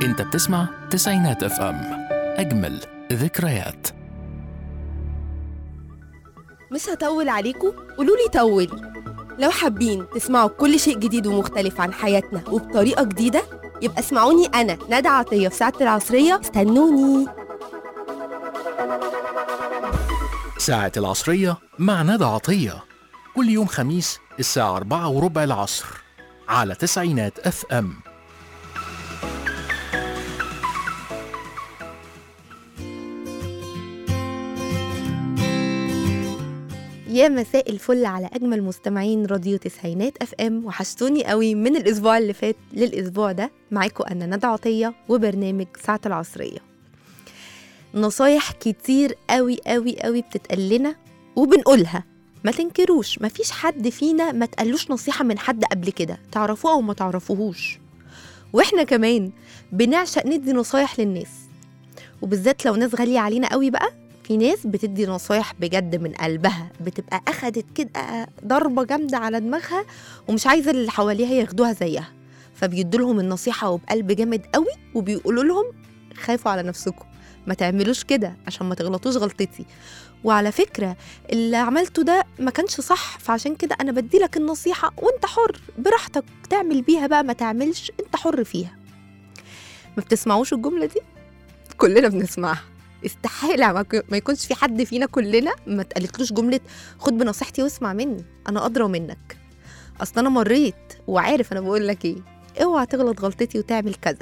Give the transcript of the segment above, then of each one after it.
انت بتسمع تسعينات اف ام اجمل ذكريات مش هطول عليكم قولوا لي طولي لو حابين تسمعوا كل شيء جديد ومختلف عن حياتنا وبطريقة جديدة يبقى اسمعوني أنا ندى عطية في ساعة العصرية استنوني ساعة العصرية مع ندى عطية كل يوم خميس الساعة أربعة وربع العصر على تسعينات اف ام يا مساء الفل على أجمل مستمعين راديو تسعينات اف ام وحشتوني قوي من الأسبوع اللي فات للأسبوع ده معاكم أنا ندى عطية وبرنامج ساعة العصرية نصايح كتير قوي قوي قوي بتتقال لنا وبنقولها ما تنكروش مفيش حد فينا ما تقلوش نصيحة من حد قبل كده تعرفوه أو ما تعرفوهوش واحنا كمان بنعشق ندي نصايح للناس وبالذات لو ناس غالية علينا قوي بقى في ناس بتدي نصايح بجد من قلبها بتبقى أخدت كده ضربة جامدة على دماغها ومش عايزة اللي حواليها ياخدوها زيها فبيدوا لهم النصيحة وبقلب جامد قوي وبيقولوا لهم خافوا على نفسكم ما تعملوش كده عشان ما تغلطوش غلطتي وعلى فكرة اللي عملته ده ما كانش صح فعشان كده أنا بدي لك النصيحة وأنت حر براحتك تعمل بيها بقى ما تعملش أنت حر فيها ما بتسمعوش الجملة دي؟ كلنا بنسمعها استحالة ما ك- ما يكونش في حد فينا كلنا ما اتقالتلوش جملة خد بنصيحتي واسمع مني أنا أدرى منك أصل أنا مريت وعارف أنا بقول لك إيه اوعى تغلط غلطتي وتعمل كذا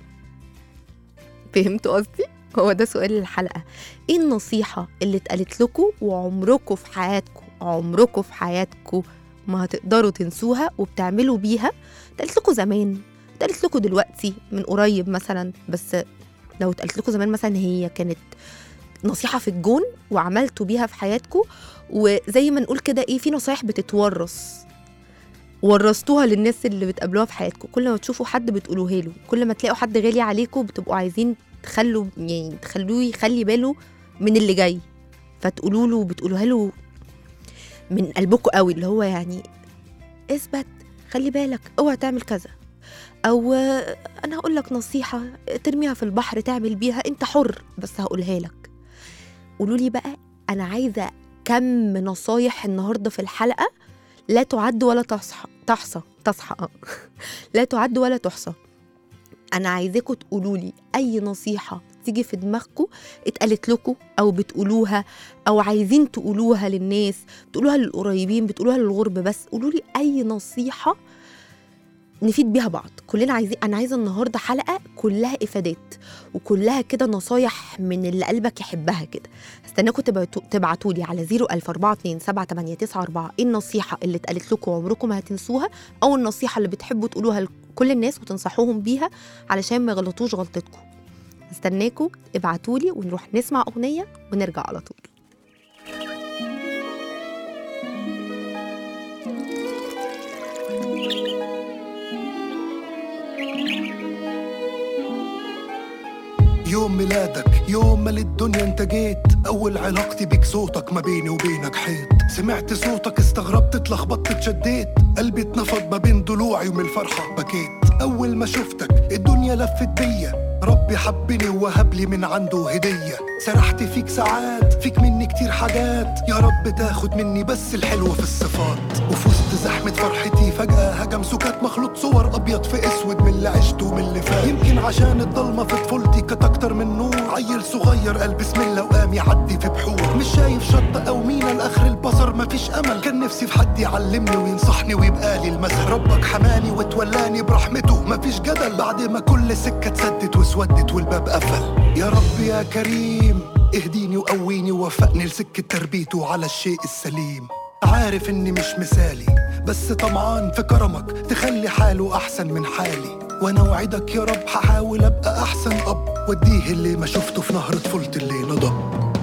فهمتوا قصدي؟ هو ده سؤال الحلقة ايه النصيحة اللي اتقالت لكم وعمركم في حياتكم عمركم في حياتكم ما هتقدروا تنسوها وبتعملوا بيها اتقالت لكم زمان اتقالت لكم دلوقتي من قريب مثلا بس لو اتقالت لكم زمان مثلا هي كانت نصيحة في الجون وعملتوا بيها في حياتكم وزي ما نقول كده ايه في نصايح بتتورث ورثتوها للناس اللي بتقابلوها في حياتكم كل ما تشوفوا حد بتقولوه له كل ما تلاقوا حد غالي عليكم بتبقوا عايزين تخلوا يعني تخلوه يخلي باله من اللي جاي فتقولوا له بتقولوها له من قلبكم قوي اللي هو يعني اثبت خلي بالك اوعى تعمل كذا او آه، انا هقول لك نصيحه ترميها في البحر تعمل بيها انت حر بس هقولها لك قولوا لي بقى انا عايزه كم نصايح النهارده في الحلقه لا تعد ولا تصحى تحصى تصحى آه. لا تعد ولا تحصى انا عايزاكم تقولوا لي اي نصيحه تيجي في دماغكم اتقالت لكم او بتقولوها او عايزين تقولوها للناس بتقولوها للقريبين بتقولوها للغرب بس قولوا لي اي نصيحه نفيد بيها بعض كلنا عايزين انا عايزه النهارده حلقه كلها افادات وكلها كده نصايح من اللي قلبك يحبها كده استناكم تبعتوا لي على 004278994 ايه النصيحه اللي اتقالت لكم وعمركم ما هتنسوها او النصيحه اللي بتحبوا تقولوها لكل الناس وتنصحوهم بيها علشان ما يغلطوش غلطتكم استناكم ابعتوا لي ونروح نسمع اغنيه ونرجع على طول يوم ميلادك يوم ما للدنيا انت جيت اول علاقتي بيك صوتك ما بيني وبينك حيط سمعت صوتك استغربت اتلخبطت اتشديت قلبي اتنفض ما بين ضلوعي ومن الفرحة بكيت اول ما شفتك الدنيا لفت بيا ربي حبني ووهب لي من عنده هدية سرحت فيك ساعات فيك مني كتير حاجات يا رب تاخد مني بس الحلو في الصفات وفي وسط زحمة فرحتي فجأة هجم سكات مخلوط صور أبيض في أسود من اللي عشته ومن اللي فات يمكن عشان الضلمة في طفولتي كانت أكتر من نور عيل صغير قال بسم الله وقام يعدي في بحور مش شايف شط أو مينا لآخر البصر مفيش أمل كان نفسي في حد يعلمني وينصحني ويبقى لي المثل ربك حماني وتولاني برحمته مفيش جدل بعد ما كل سكة اتسدت واسودت والباب قفل يا رب يا كريم اهديني وقويني ووفقني لسكة تربيته على الشيء السليم عارف اني مش مثالي بس طمعان في كرمك تخلي حاله احسن من حالي وانا اوعدك يا رب هحاول ابقى احسن اب واديه اللي ما شفته في نهر طفولتي اللي نضب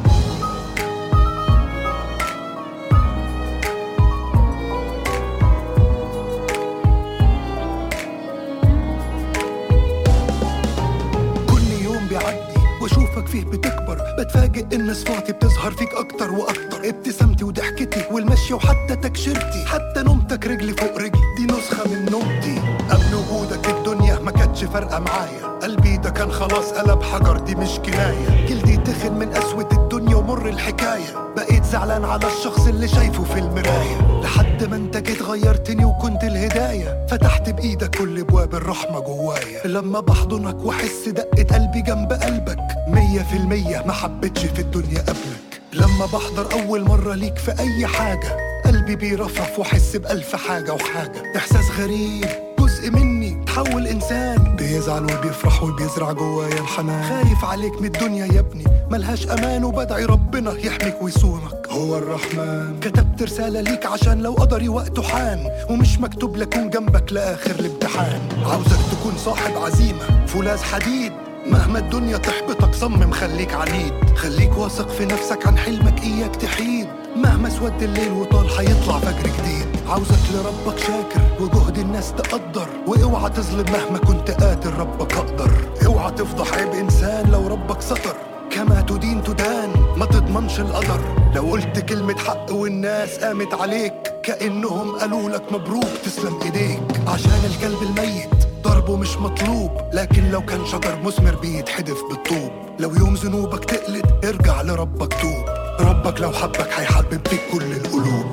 كل يوم بيعدي واشوفك فيه بتكبر بتفاجئ ان صفاتي بتظهر فيك اكتر واكتر ابتسامتي وضحكتي والمشي وحتى تكشيرتي حتى نومتك رجلي فوق رجلي دي نسخة من نومتي قبل وجودك الدنيا ما كانتش فارقة معايا قلبي ده كان خلاص قلب حجر دي مش كناية جلدي تخن من قسوة الدنيا ومر الحكاية بقيت زعلان على الشخص اللي شايفه في المراية لحد ما انت جيت غيرتني وكنت الهداية فتحت بإيدك كل ابواب الرحمة جوايا لما بحضنك واحس دقة قلبي جنب قلبك مية في المية ما حبيتش في الدنيا قبلك لما بحضر أول مرة ليك في أي حاجة قلبي بيرفرف واحس بألف حاجة وحاجة إحساس غريب جزء مني تحول إنسان بيزعل وبيفرح وبيزرع جوايا الحنان خايف عليك من الدنيا يا ابني ملهاش أمان وبدعي ربنا يحميك ويصونك هو الرحمن كتبت رسالة ليك عشان لو قدري وقته حان ومش مكتوب لكون جنبك لآخر الامتحان عاوزك تكون صاحب عزيمة فولاذ حديد مهما الدنيا تحبطك صمم خليك عنيد خليك واثق في نفسك عن حلمك إياك تحيد مهما اسود الليل وطال هيطلع فجر جديد عاوزك لربك شاكر وجهد الناس تقدر واوعى تظلم مهما كنت قاتل ربك اقدر اوعى تفضح عيب انسان لو ربك ستر كما تدين تدان ما تضمنش القدر لو قلت كلمة حق والناس قامت عليك كأنهم قالوا لك مبروك تسلم ايديك عشان الكلب الميت ضربه مش مطلوب لكن لو كان شجر مثمر بيتحدف بالطوب لو يوم ذنوبك تقلد ارجع لربك توب ربك لو حبك هيحبب فيك كل القلوب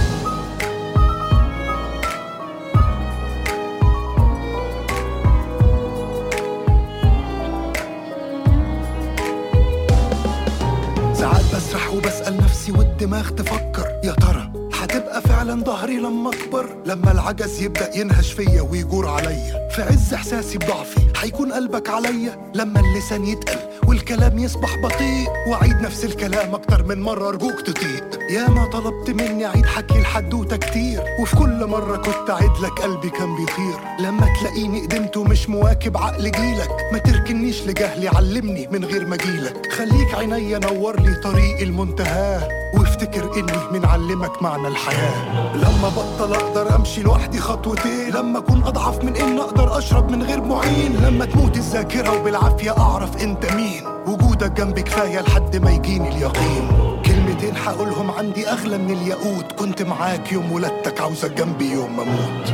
ساعات بسرح وبسأل نفسي والدماغ تفكر يا ترى هتبقى فعلا ظهري لما اكبر لما العجز يبدأ ينهش فيا ويجور عليا في عز احساسي بضعفي هيكون قلبك عليا لما اللسان يتقل والكلام يصبح بطيء واعيد نفس الكلام اكتر من مرة ارجوك تطيق يا ما طلبت مني اعيد حكي الحدوتة كتير وفي كل مرة كنت اعيد لك قلبي كان بيطير لما تلاقيني قدمت ومش مواكب عقل جيلك ما تركنيش لجهلي علمني من غير ما جيلك خليك عينيا نور لي طريق المنتهى وافتكر اني من علمك معنى الحياة لما بطل اقدر امشي لوحدي خطوتين لما اكون اضعف من ان اقدر اشرب من غير معين لما تموت الذاكرة وبالعافية اعرف انت مين وجودك جنبي كفاية لحد ما يجيني اليقين كلمتين هقولهم عندي اغلى من الياقوت كنت معاك يوم ولادتك عاوزك جنبي يوم ما اموت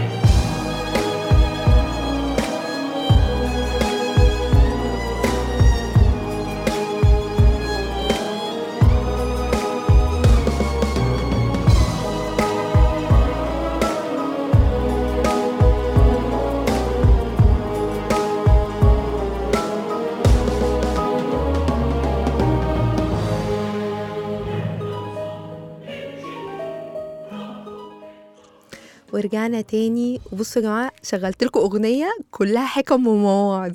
ورجعنا تاني وبصوا يا جماعه شغلت لكم اغنيه كلها حكم ومواعظ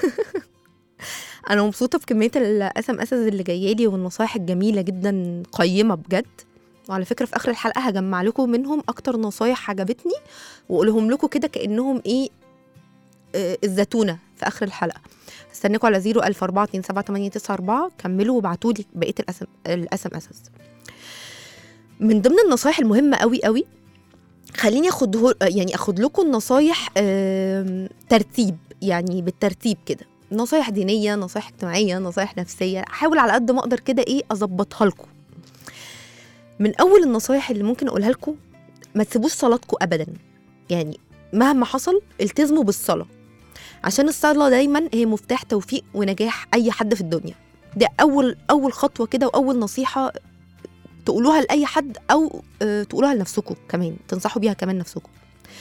انا مبسوطه بكميه الاس ام اس اللي جايه لي والنصايح الجميله جدا قيمه بجد وعلى فكره في اخر الحلقه هجمع لكم منهم اكتر نصايح عجبتني واقولهم لكم كده كانهم ايه آه، الزتونه في اخر الحلقه استناكم على 0 كملوا وابعتوا لي بقيه الاس ام اس من ضمن النصايح المهمه قوي قوي خليني اخد يعني اخد لكم النصايح آم، ترتيب يعني بالترتيب كده نصايح دينيه نصايح اجتماعيه نصايح نفسيه احاول على قد ما اقدر كده ايه اظبطها لكم من اول النصايح اللي ممكن اقولها لكم ما تسيبوش صلاتكم ابدا يعني مهما حصل التزموا بالصلاه عشان الصلاه دايما هي مفتاح توفيق ونجاح اي حد في الدنيا ده اول اول خطوه كده واول نصيحه تقولوها لاي حد او آه، تقولوها لنفسكم كمان تنصحوا بيها كمان نفسكم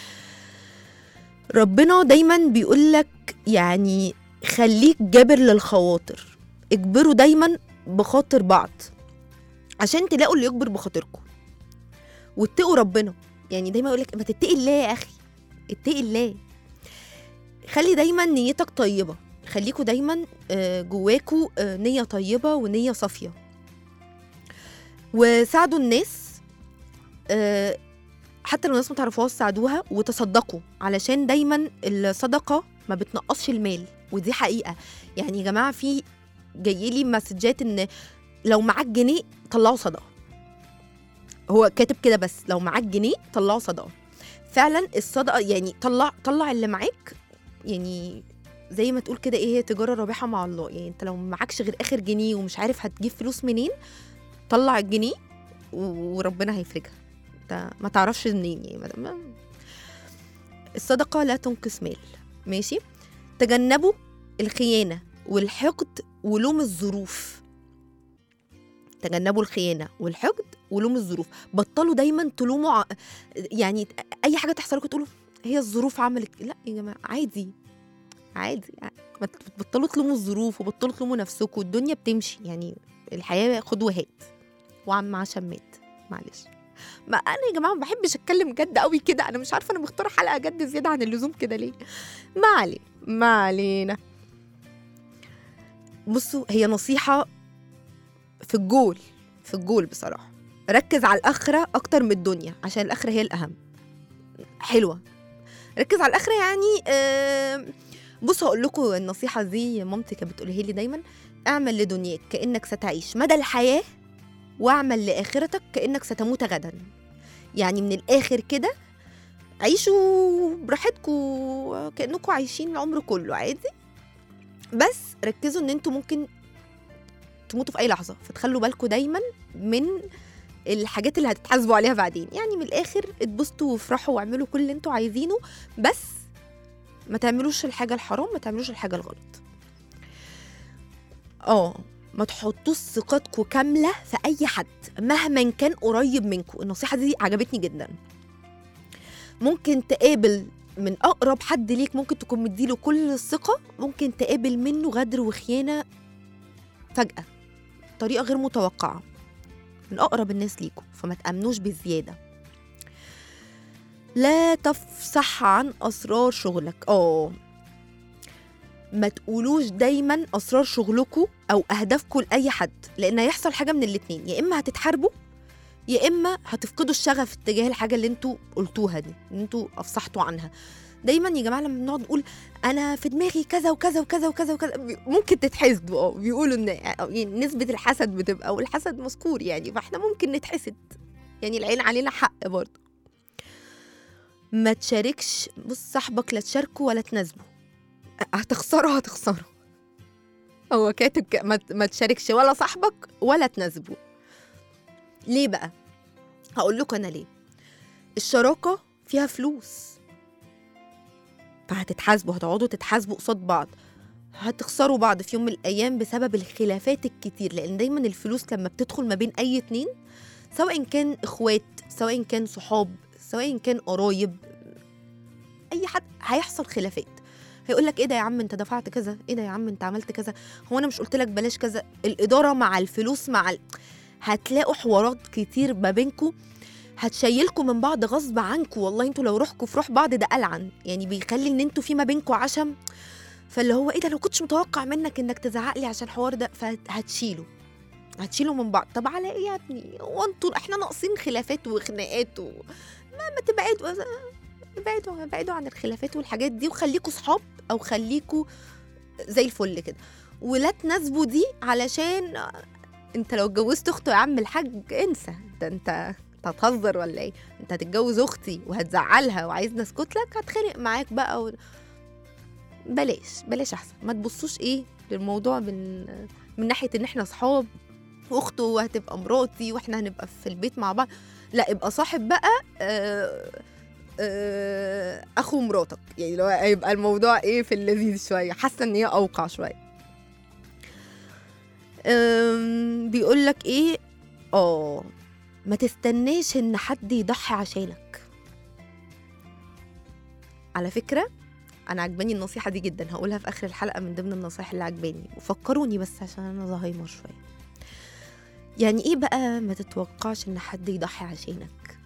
ربنا دايما بيقول لك يعني خليك جابر للخواطر اجبروا دايما بخاطر بعض عشان تلاقوا اللي يجبر بخاطركم واتقوا ربنا يعني دايما يقول لك ما تتقي الله يا اخي اتقي الله خلي دايما نيتك طيبه خليكوا دايما آه، جواكوا آه، نيه طيبه ونيه صافيه وساعدوا الناس آه، حتى لو الناس ما تعرفوهاش ساعدوها وتصدقوا علشان دايما الصدقه ما بتنقصش المال ودي حقيقه يعني يا جماعه في جاي لي مسجات ان لو معاك جنيه طلعوا صدقه هو كاتب كده بس لو معاك جنيه طلعوا صدقه فعلا الصدقه يعني طلع طلع اللي معاك يعني زي ما تقول كده ايه هي تجاره رابحه مع الله يعني انت لو معكش غير اخر جنيه ومش عارف هتجيب فلوس منين طلع الجنيه وربنا هيفرجها انت ما تعرفش منين يعني ما- ما- الصدقه لا تنقص مال ماشي تجنبوا الخيانة والحقد ولوم الظروف تجنبوا الخيانة والحقد ولوم الظروف بطلوا دايما تلوموا ع... يعني أي حاجة تحصل لكم تقولوا هي الظروف عملت لا يا جماعة عادي عادي ما تبطلوا تلوموا الظروف وبطلوا تلوموا نفسكم الدنيا بتمشي يعني الحياة خد وهات وعم عشان مات معلش ما انا يا جماعه ما بحبش اتكلم جد قوي كده انا مش عارفه انا مختاره حلقه جد زياده عن اللزوم كده ليه ما علينا ما علينا بصوا هي نصيحه في الجول في الجول بصراحه ركز على الاخره اكتر من الدنيا عشان الاخره هي الاهم حلوه ركز على الاخره يعني آه بصوا هقول لكم النصيحه دي مامتي كانت بتقولها لي دايما اعمل لدنياك كانك ستعيش مدى الحياه واعمل لاخرتك كانك ستموت غدا يعني من الاخر كده عيشوا براحتكم كانكم عايشين العمر كله عادي بس ركزوا ان انتوا ممكن تموتوا في اي لحظه فتخلوا بالكم دايما من الحاجات اللي هتتحاسبوا عليها بعدين يعني من الاخر اتبسطوا وافرحوا واعملوا كل اللي انتوا عايزينه بس ما تعملوش الحاجه الحرام ما تعملوش الحاجه الغلط اه ما تحطوش ثقتكم كامله في اي حد مهما كان قريب منكم النصيحه دي عجبتني جدا ممكن تقابل من اقرب حد ليك ممكن تكون مديله كل الثقه ممكن تقابل منه غدر وخيانه فجاه طريقه غير متوقعه من اقرب الناس ليكم فما تامنوش بالزياده لا تفصح عن اسرار شغلك اه ما تقولوش دايما اسرار شغلكم او اهدافكم لاي حد لان هيحصل حاجه من الاتنين يا اما هتتحاربوا يا اما هتفقدوا الشغف اتجاه الحاجه اللي انتوا قلتوها دي اللي انتوا افصحتوا عنها دايما يا جماعه لما بنقعد نقول انا في دماغي كذا وكذا وكذا وكذا وكذا ممكن تتحسدوا اه بيقولوا ان يعني نسبه الحسد بتبقى والحسد مذكور يعني فاحنا ممكن نتحسد يعني العين علينا حق برضه ما تشاركش بص صاحبك لا تشاركه ولا تناسبه هتخسره هتخسره هو كاتب ك... ما... ما تشاركش ولا صاحبك ولا تناسبه ليه بقى هقول لكم انا ليه الشراكه فيها فلوس فهتتحاسبوا هتقعدوا تتحاسبوا قصاد بعض هتخسروا بعض في يوم من الايام بسبب الخلافات الكتير لان دايما الفلوس لما بتدخل ما بين اي اتنين سواء كان اخوات سواء كان صحاب سواء كان قرايب اي حد هيحصل خلافات هيقول لك ايه ده يا عم انت دفعت كذا ايه ده يا عم انت عملت كذا هو انا مش قلت لك بلاش كذا الاداره مع الفلوس مع ال... هتلاقوا حوارات كتير ما بينكم هتشيلكم من بعض غصب عنكم والله انتوا لو روحكم في روح بعض ده ألعن يعني بيخلي ان انتوا في ما بينكم عشم فاللي هو ايه ده لو كنتش متوقع منك انك تزعق لي عشان الحوار ده فهتشيله هتشيلوا من بعض طب على ايه يا ابني هو انتوا احنا ناقصين خلافات وخناقات و... ما ما تبعدوا ابعدوا ابعدوا عن الخلافات والحاجات دي وخليكوا صحاب او خليكوا زي الفل كده ولا تناسبوا دي علشان انت لو اتجوزت اخته يا عم الحاج انسى ده انت انت هتهزر ولا ايه انت هتتجوز اختي وهتزعلها وعايزني اسكت لك هتخانق معاك بقى و... بلاش بلاش احسن ما تبصوش ايه للموضوع من من ناحيه ان احنا صحاب واخته هتبقى مراتي واحنا هنبقى في البيت مع بعض لا ابقى صاحب بقى آه آه اخو مراتك يعني لو هيبقى الموضوع ايه في اللذيذ شويه حاسه ان هي اوقع شويه بيقول لك ايه اه ما تستناش ان حد يضحي عشانك على فكره انا عجباني النصيحه دي جدا هقولها في اخر الحلقه من ضمن النصايح اللي عجباني وفكروني بس عشان انا زهايمر شويه يعني ايه بقى ما تتوقعش ان حد يضحي عشانك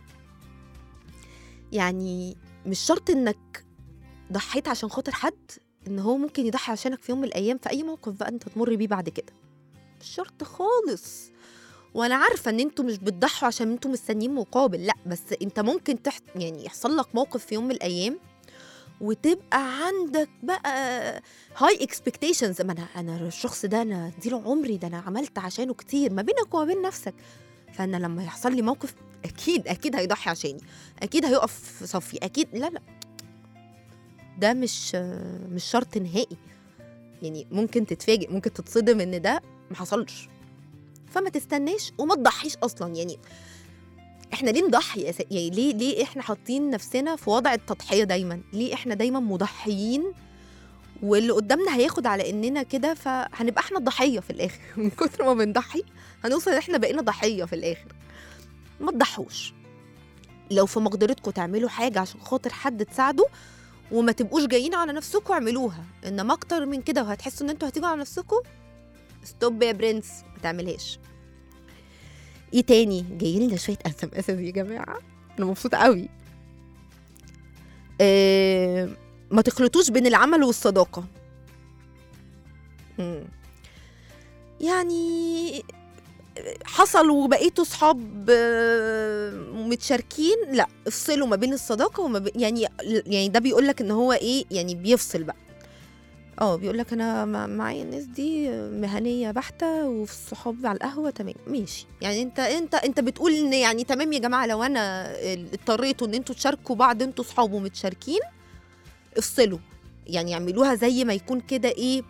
يعني مش شرط انك ضحيت عشان خاطر حد ان هو ممكن يضحي عشانك في يوم من الايام في اي موقف بقى انت تمر بيه بعد كده مش شرط خالص وانا عارفه ان انتوا مش بتضحوا عشان انتوا مستنيين مقابل لا بس انت ممكن تحت يعني يحصل لك موقف في يوم من الايام وتبقى عندك بقى هاي اكسبكتيشنز ما انا انا الشخص ده انا اديله عمري ده انا عملت عشانه كتير ما بينك وما بين نفسك فانا لما يحصل لي موقف اكيد اكيد هيضحي عشاني اكيد هيقف في صفي اكيد لا لا ده مش مش شرط نهائي يعني ممكن تتفاجئ ممكن تتصدم ان ده ما حصلش فما تستناش وما تضحيش اصلا يعني احنا ليه نضحي يعني ليه ليه احنا حاطين نفسنا في وضع التضحيه دايما ليه احنا دايما مضحيين واللي قدامنا هياخد على اننا كده فهنبقى احنا الضحيه في الاخر من كتر ما بنضحي هنوصل ان احنا بقينا ضحيه في الاخر ما تضحوش لو في مقدرتكم تعملوا حاجه عشان خاطر حد تساعده وما تبقوش جايين على نفسكم اعملوها انما اكتر من كده وهتحسوا ان انتوا هتيجوا على نفسكم ستوب يا برنس ما تعملهاش ايه تاني جاي لنا شويه اس ام اس يا جماعه انا مبسوطه قوي آه ما تخلطوش بين العمل والصداقه مم. يعني حصل وبقيتوا صحاب آه، متشاركين لا افصلوا ما بين الصداقه وما بين يعني يعني ده بيقول لك ان هو ايه يعني بيفصل بقى اه بيقول لك انا مع- معايا الناس دي مهنيه بحته وفي الصحاب على القهوه تمام ماشي يعني انت انت انت بتقول ان يعني تمام يا جماعه لو انا اضطريتوا ان انتوا تشاركوا بعض انتوا صحاب ومتشاركين افصلوا يعني اعملوها زي ما يكون كده ايه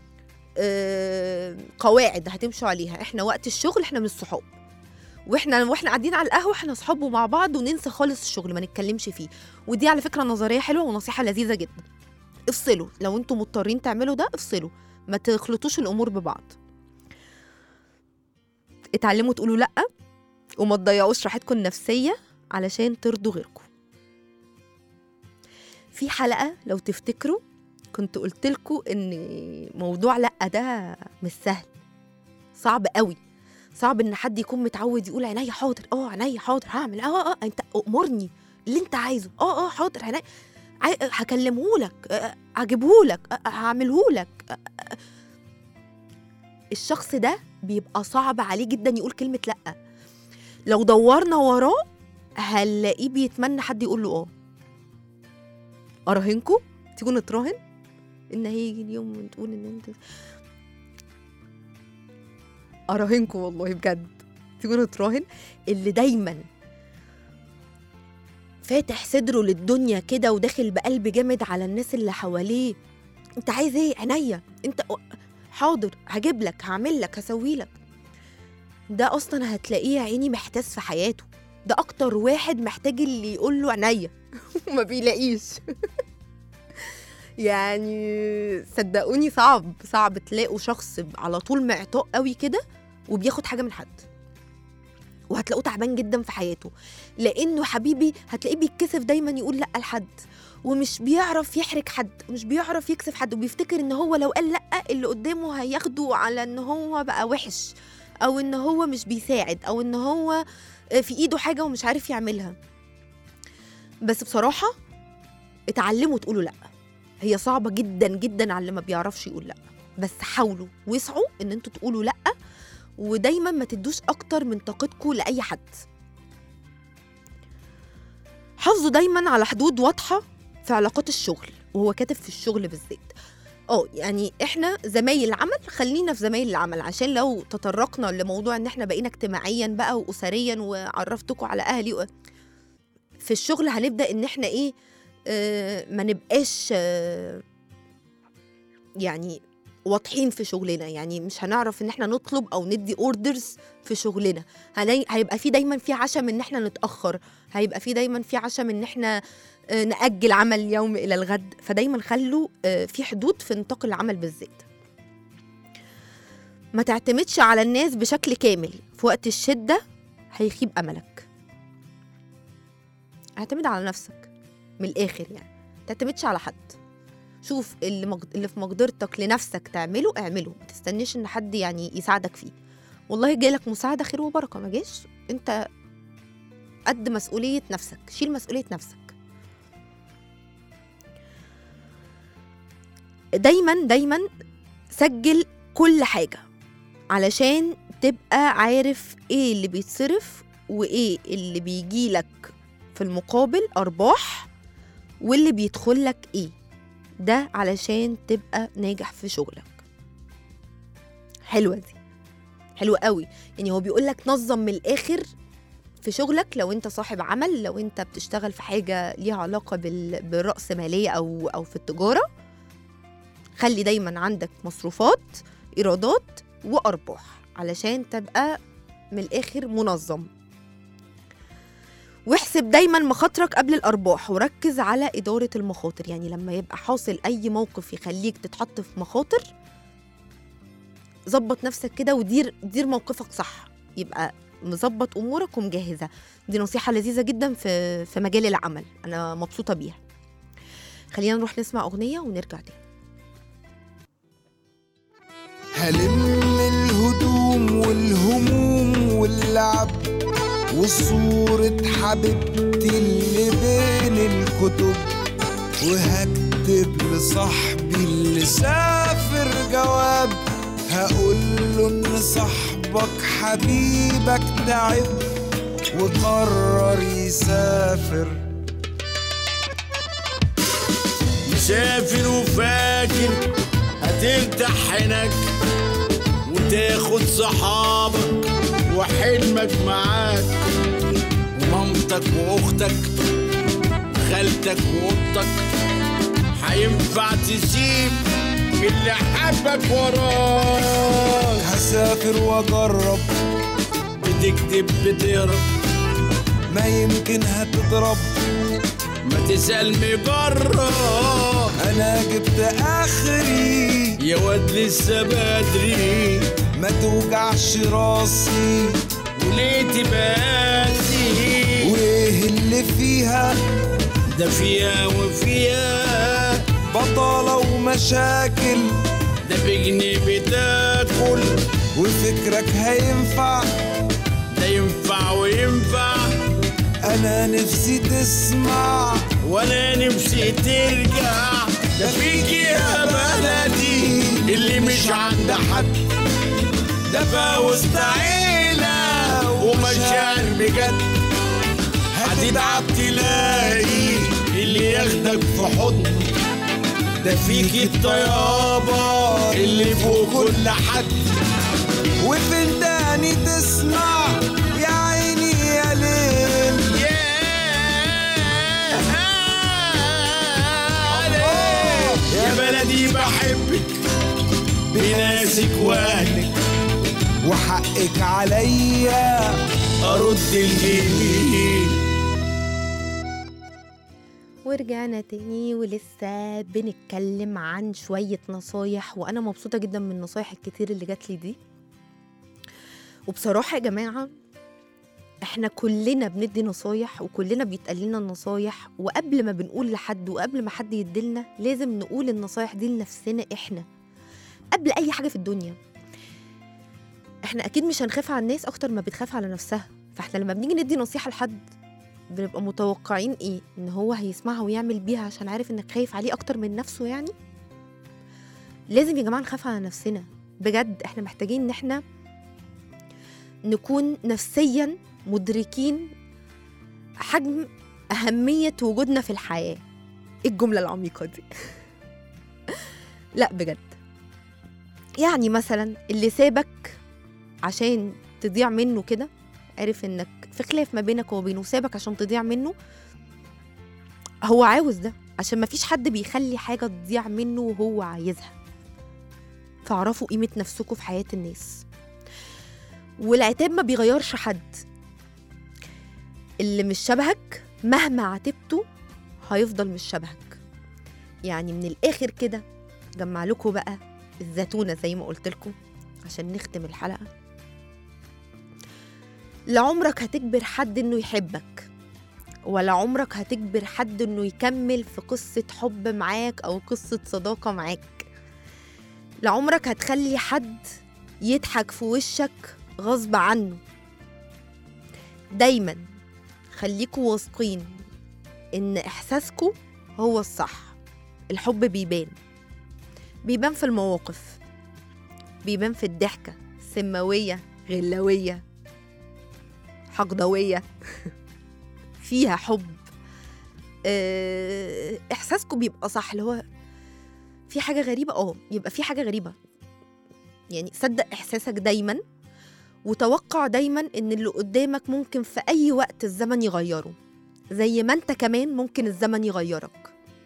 آه قواعد هتمشوا عليها احنا وقت الشغل احنا مش صحاب واحنا واحنا قاعدين على القهوه احنا صحاب ومع بعض وننسى خالص الشغل ما نتكلمش فيه ودي على فكره نظريه حلوه ونصيحه لذيذه جدا افصلوا لو انتم مضطرين تعملوا ده افصلوا ما تخلطوش الامور ببعض اتعلموا تقولوا لا وما تضيعوش راحتكم النفسيه علشان ترضوا غيركم في حلقه لو تفتكروا كنت قلت لكم ان موضوع لا ده مش سهل صعب قوي صعب ان حد يكون متعود يقول عينيا حاضر اه عينيا حاضر هعمل اه اه انت امرني اللي انت عايزه اه اه حاضر عينيا عاي- هكلمهولك هجيبهولك هعملهولك آه، آه. الشخص ده بيبقى صعب عليه جدا يقول كلمة لأ لو دورنا وراه هنلاقيه بيتمنى حد يقول له اه اراهنكم تيجوا نتراهن ان هيجي اليوم وتقول ان انت اراهنكم والله بجد تيجوا نتراهن اللي دايما فاتح صدره للدنيا كده وداخل بقلب جامد على الناس اللي حواليه انت عايز ايه عينيا انت حاضر هجيب لك هعمل لك هسوي لك ده اصلا هتلاقيه يا عيني محتاس في حياته ده اكتر واحد محتاج اللي يقول له عينيا وما بيلاقيش يعني صدقوني صعب صعب تلاقوا شخص على طول معطاء قوي كده وبياخد حاجه من حد وهتلاقوه تعبان جدا في حياته لانه حبيبي هتلاقيه بيتكسف دايما يقول لا لحد ومش بيعرف يحرج حد مش بيعرف يكسف حد وبيفتكر ان هو لو قال لا اللي قدامه هياخده على ان هو بقى وحش او ان هو مش بيساعد او ان هو في ايده حاجه ومش عارف يعملها بس بصراحه اتعلموا تقولوا لا هي صعبه جدا جدا على اللي ما بيعرفش يقول لا بس حاولوا واسعوا ان انتوا تقولوا لا ودايما ما تدوش اكتر من طاقتكم لاي حد حافظوا دايما على حدود واضحه في علاقات الشغل وهو كاتب في الشغل بالذات اه يعني احنا زمايل العمل خلينا في زمايل العمل عشان لو تطرقنا لموضوع ان احنا بقينا اجتماعيا بقى واسريا وعرفتكم على اهلي و... في الشغل هنبدا ان احنا ايه آه ما نبقاش آه يعني واضحين في شغلنا يعني مش هنعرف ان احنا نطلب او ندي اوردرز في شغلنا هني... هيبقى في دايما في عشم ان احنا نتاخر هيبقى في دايما في عشم ان احنا آه، ناجل عمل اليوم الى الغد فدايما خلوا آه، في حدود في نطاق العمل بالذات ما تعتمدش على الناس بشكل كامل في وقت الشده هيخيب املك اعتمد على نفسك من الاخر يعني ما تعتمدش على حد شوف اللي, مقد... اللي في مقدرتك لنفسك تعمله اعمله ما تستنيش ان حد يعني يساعدك فيه والله جالك مساعده خير وبركه ما جاش انت قد مسؤوليه نفسك شيل مسؤوليه نفسك دايما دايما سجل كل حاجه علشان تبقى عارف ايه اللي بيتصرف وايه اللي بيجيلك في المقابل ارباح واللي بيدخلك ايه ده علشان تبقى ناجح في شغلك حلوه دي حلوه قوي يعني هو بيقول لك نظم من الاخر في شغلك لو انت صاحب عمل لو انت بتشتغل في حاجه ليها علاقه بال... بالراس ماليه او او في التجاره خلي دايما عندك مصروفات ايرادات وارباح علشان تبقى من الاخر منظم واحسب دايما مخاطرك قبل الارباح وركز على اداره المخاطر يعني لما يبقى حاصل اي موقف يخليك تتحط في مخاطر ظبط نفسك كده ودير دير موقفك صح يبقى مظبط امورك ومجهزه دي نصيحه لذيذه جدا في في مجال العمل انا مبسوطه بيها خلينا نروح نسمع اغنيه ونرجع تاني هلم الهدوم والهموم واللعب وصورة حبيبتي اللي بين الكتب وهكتب لصاحبي اللي سافر جواب هقول له ان صاحبك حبيبك تعب وقرر يسافر مسافر وفاكر هترتاح هناك وتاخد صحابك وحلمك معاك ومامتك واختك وخالتك واختك هينفع تسيب اللي حبك وراك هسافر واجرب بتكتب بتهرب ما يمكن هتضرب ما تسأل مجرب انا جبت اخري يا واد لسه بدري ما توجعش راسي وليه تباتي وايه اللي فيها ده فيها وفيها بطالة ومشاكل ده بجنيه بتاكل وفكرك هينفع ده ينفع وينفع انا نفسي تسمع وانا نفسي ترجع ده فيك يا بلدي اللي مش عند حد ده فوسط عيلة ومشاعر بجد هتتعب تلاقي اللي ياخدك في حضنه ده فيك الطيابة اللي فوق كل حد وفين تاني تسمع يا عيني يا ليل يا بلدي بحبك بناسك واهلك وحقك عليا ارد الجميل ورجعنا تاني ولسه بنتكلم عن شوية نصايح وأنا مبسوطة جدا من النصايح الكتير اللي جات لي دي وبصراحة يا جماعة احنا كلنا بندي نصايح وكلنا بيتقال لنا النصايح وقبل ما بنقول لحد وقبل ما حد يديلنا لازم نقول النصايح دي لنفسنا احنا قبل أي حاجة في الدنيا احنا أكيد مش هنخاف على الناس أكتر ما بتخاف على نفسها فاحنا لما بنيجي ندي نصيحة لحد بنبقى متوقعين ايه ان هو هيسمعها ويعمل بيها عشان عارف انك خايف عليه اكتر من نفسه يعني لازم يا جماعه نخاف على نفسنا بجد احنا محتاجين ان احنا نكون نفسيا مدركين حجم اهميه وجودنا في الحياه ايه الجمله العميقه دي لا بجد يعني مثلا اللي سابك عشان تضيع منه كده عرف انك في خلاف ما بينك وبينه وسابك عشان تضيع منه هو عاوز ده عشان ما فيش حد بيخلي حاجة تضيع منه وهو عايزها فاعرفوا قيمة نفسكم في حياة الناس والعتاب ما بيغيرش حد اللي مش شبهك مهما عاتبته هيفضل مش شبهك يعني من الآخر كده جمع لكم بقى الزيتونة زي ما قلت لكم عشان نختم الحلقة لا عمرك هتجبر حد انه يحبك ولا عمرك هتجبر حد انه يكمل في قصة حب معاك او قصة صداقة معاك لا عمرك هتخلي حد يضحك في وشك غصب عنه دايما خليكوا واثقين ان احساسكوا هو الصح الحب بيبان بيبان في المواقف بيبان في الضحكة سماوية غلاوية حقدوية فيها حب آه، احساسكم بيبقى صح اللي هو في حاجه غريبه اه يبقى في حاجه غريبه يعني صدق احساسك دايما وتوقع دايما ان اللي قدامك ممكن في اي وقت الزمن يغيره زي ما انت كمان ممكن الزمن يغيرك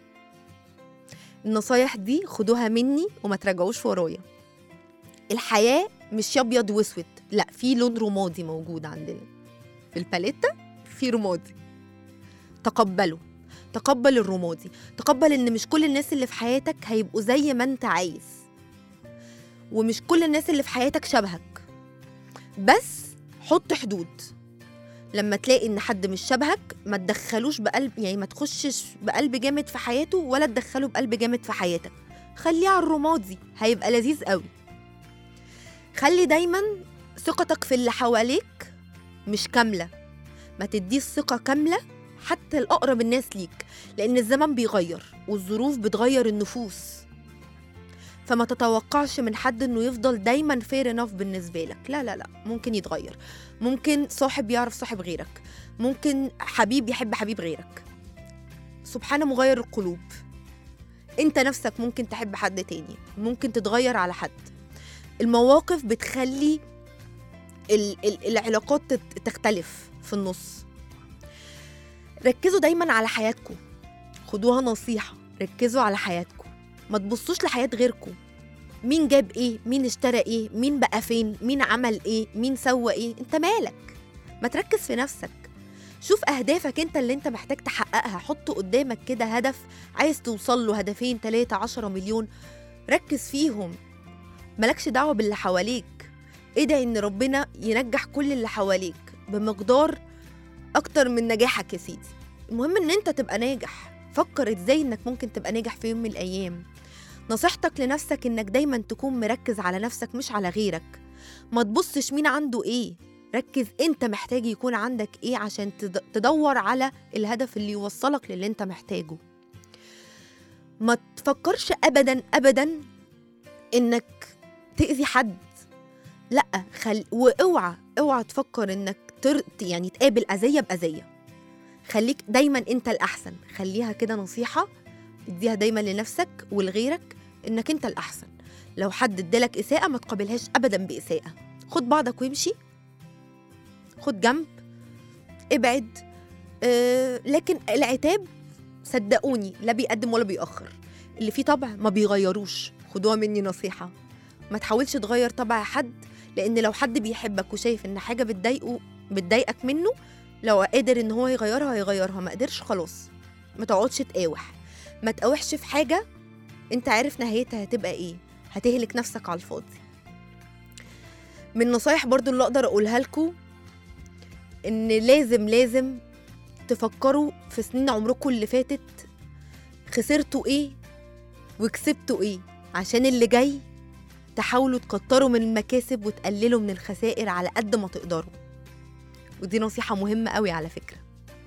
النصايح دي خدوها مني وما تراجعوش ورايا الحياه مش يا ابيض واسود لا في لون رمادي موجود عندنا في الباليتا في رمادي تقبله تقبل الرمادي تقبل ان مش كل الناس اللي في حياتك هيبقوا زي ما انت عايز ومش كل الناس اللي في حياتك شبهك بس حط حدود لما تلاقي ان حد مش شبهك ما تدخلوش بقلب يعني ما تخشش بقلب جامد في حياته ولا تدخله بقلب جامد في حياتك خليه على الرمادي هيبقى لذيذ قوي خلي دايما ثقتك في اللي حواليك مش كاملة ما تديش ثقة كاملة حتى الأقرب الناس ليك لأن الزمن بيغير والظروف بتغير النفوس فما تتوقعش من حد انه يفضل دايما فير انف بالنسبه لك لا لا لا ممكن يتغير ممكن صاحب يعرف صاحب غيرك ممكن حبيب يحب حبيب غيرك سبحان مغير القلوب انت نفسك ممكن تحب حد تاني ممكن تتغير على حد المواقف بتخلي ال- ال- العلاقات تت- تختلف في النص ركزوا دايما على حياتكم خدوها نصيحة ركزوا على حياتكم ما تبصوش لحياة غيركم مين جاب ايه مين اشترى ايه مين بقى فين مين عمل ايه مين سوى ايه انت مالك ما تركز في نفسك شوف اهدافك انت اللي انت محتاج تحققها حط قدامك كده هدف عايز توصل له هدفين تلاتة عشرة مليون ركز فيهم ملكش دعوة باللي حواليك ادعي ان ربنا ينجح كل اللي حواليك بمقدار اكتر من نجاحك يا سيدي المهم ان انت تبقى ناجح فكر ازاي انك ممكن تبقى ناجح في يوم من الايام نصيحتك لنفسك انك دايما تكون مركز على نفسك مش على غيرك ما تبصش مين عنده ايه ركز انت محتاج يكون عندك ايه عشان تد- تدور على الهدف اللي يوصلك للي انت محتاجه ما تفكرش ابدا ابدا انك تأذي حد لا خل... واوعى اوعى تفكر انك تر... يعني تقابل اذيه باذيه خليك دايما انت الاحسن خليها كده نصيحه اديها دايما لنفسك ولغيرك انك انت الاحسن لو حد ادالك اساءه ما تقابلهاش ابدا باساءه خد بعضك وامشي خد جنب ابعد آه لكن العتاب صدقوني لا بيقدم ولا بيأخر اللي فيه طبع ما بيغيروش خدوها مني نصيحه ما تحاولش تغير طبع حد لان لو حد بيحبك وشايف ان حاجه بتضايقه بتضايقك منه لو قادر ان هو يغيرها هيغيرها ما قدرش خلاص ما تقعدش تقاوح ما تقاوحش في حاجه انت عارف نهايتها هتبقى ايه هتهلك نفسك على الفاضي من نصايح برضو اللي اقدر اقولها لكم ان لازم لازم تفكروا في سنين عمركم اللي فاتت خسرتوا ايه وكسبتوا ايه عشان اللي جاي تحاولوا تكتروا من المكاسب وتقللوا من الخسائر على قد ما تقدروا ودي نصيحة مهمة قوي على فكرة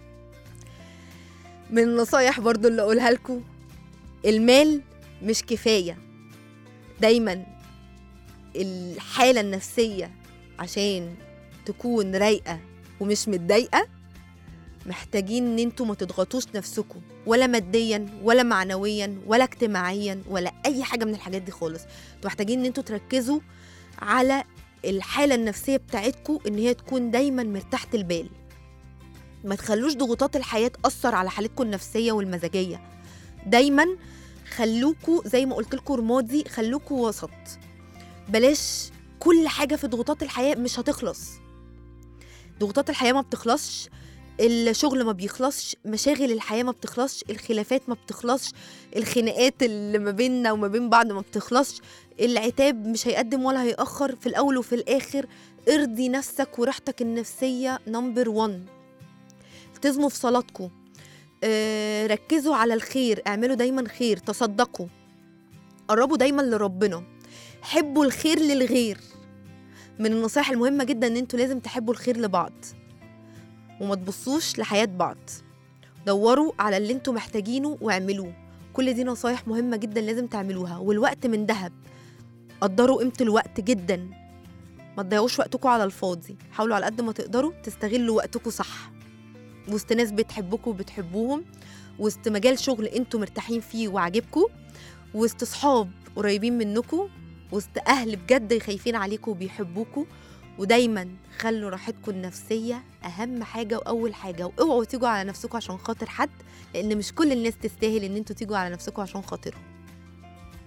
من النصايح برضو اللي أقولها لكم المال مش كفاية دايما الحالة النفسية عشان تكون رايقة ومش متضايقة محتاجين ان انتوا ما تضغطوش نفسكم ولا ماديا ولا معنويا ولا اجتماعيا ولا اي حاجه من الحاجات دي خالص انتوا محتاجين ان انتوا تركزوا على الحاله النفسيه بتاعتكم ان هي تكون دايما مرتاحه البال ما تخلوش ضغوطات الحياه تاثر على حالتكم النفسيه والمزاجيه دايما خلوكوا زي ما قلت لكم رمادي خلوكوا وسط بلاش كل حاجه في ضغوطات الحياه مش هتخلص ضغوطات الحياه ما بتخلصش الشغل ما بيخلصش مشاغل الحياه ما بتخلصش الخلافات ما بتخلصش الخناقات اللي ما بيننا وما بين بعض ما بتخلصش العتاب مش هيقدم ولا هيأخر في الأول وفي الآخر ارضي نفسك وراحتك النفسية نمبر 1 التزموا في صلاتكم آه، ركزوا على الخير اعملوا دايما خير تصدقوا قربوا دايما لربنا حبوا الخير للغير من النصائح المهمة جدا ان انتوا لازم تحبوا الخير لبعض وما تبصوش لحياة بعض دوروا على اللي انتوا محتاجينه واعملوه كل دي نصايح مهمة جدا لازم تعملوها والوقت من ذهب قدروا قيمة الوقت جدا ما تضيعوش وقتكم على الفاضي حاولوا على قد ما تقدروا تستغلوا وقتكم صح وسط ناس بتحبكم وبتحبوهم وسط مجال شغل انتوا مرتاحين فيه وعاجبكم وسط صحاب قريبين منكم وسط اهل بجد خايفين عليكم وبيحبوكوا ودايما خلوا راحتكم النفسيه اهم حاجه واول حاجه واوعوا تيجوا على نفسكم عشان خاطر حد لان مش كل الناس تستاهل ان انتوا تيجوا على نفسكم عشان خاطرهم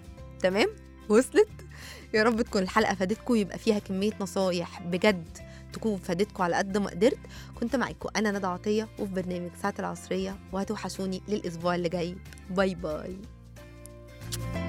تمام وصلت يا رب تكون الحلقه فادتكم يبقى فيها كميه نصايح بجد تكون فادتكم على قد ما قدرت كنت معاكم انا ندى عطيه وفي برنامج ساعه العصريه وهتوحشوني للاسبوع اللي جاي باي باي